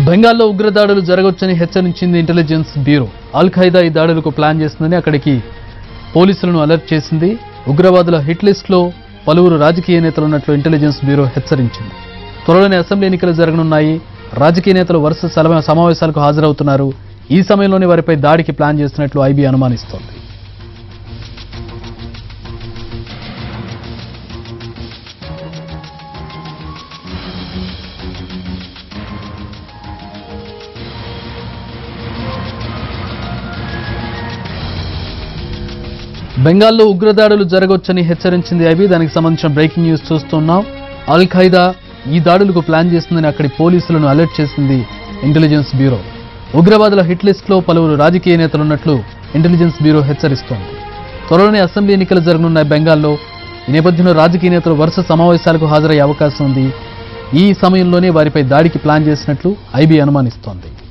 బెంగాల్లో ఉగ్రదాడులు జరగవచ్చని హెచ్చరించింది intelligence bureau అల్ Qaeda ఈ దాడులకు ప్లాన్ చేస్తుందని అక్కడికి పోలీసులను అలర్ట్ చేసింది ఉగ్రవాదుల హిట్ లిస్టులో పలువురు రాజకీయ నేతలు ఉన్నట్లు ఇంటెలిజెన్స్ బ్యూరో హెచ్చరించింది త్వరలోనే అసెంబ్లీ ఎన్నికలు జరగనున్నాయి రాజకీయ నేతలు వరుస సలమ- సమావేశాలకు హాజరవుతున్నారు ఈ సమయంలోనే వారిపై దాడికి ప్లాన్ చేస్తున్నట్లు ఐబీ అనుమానిస్తోంది బెంగాల్లో ఉగ్రదాడులు జరగవచ్చని హెచ్చరించింది ఐబీ దానికి సంబంధించిన బ్రేకింగ్ న్యూస్ చూస్తున్నాం అల్ ఖైదా ఈ దాడులకు ప్లాన్ చేస్తుందని అక్కడి పోలీసులను అలర్ట్ చేసింది ఇంటెలిజెన్స్ బ్యూరో ఉగ్రవాదుల హిట్ లిస్టులో పలువురు రాజకీయ నేతలు ఉన్నట్లు ఇంటెలిజెన్స్ బ్యూరో హెచ్చరిస్తోంది త్వరలోనే అసెంబ్లీ ఎన్నికలు జరగనున్నాయి బెంగాల్లో ఈ నేపథ్యంలో రాజకీయ నేతలు వరుస సమావేశాలకు హాజరయ్యే అవకాశం ఉంది ఈ సమయంలోనే వారిపై దాడికి ప్లాన్ చేసినట్లు ఐబీ అనుమానిస్తోంది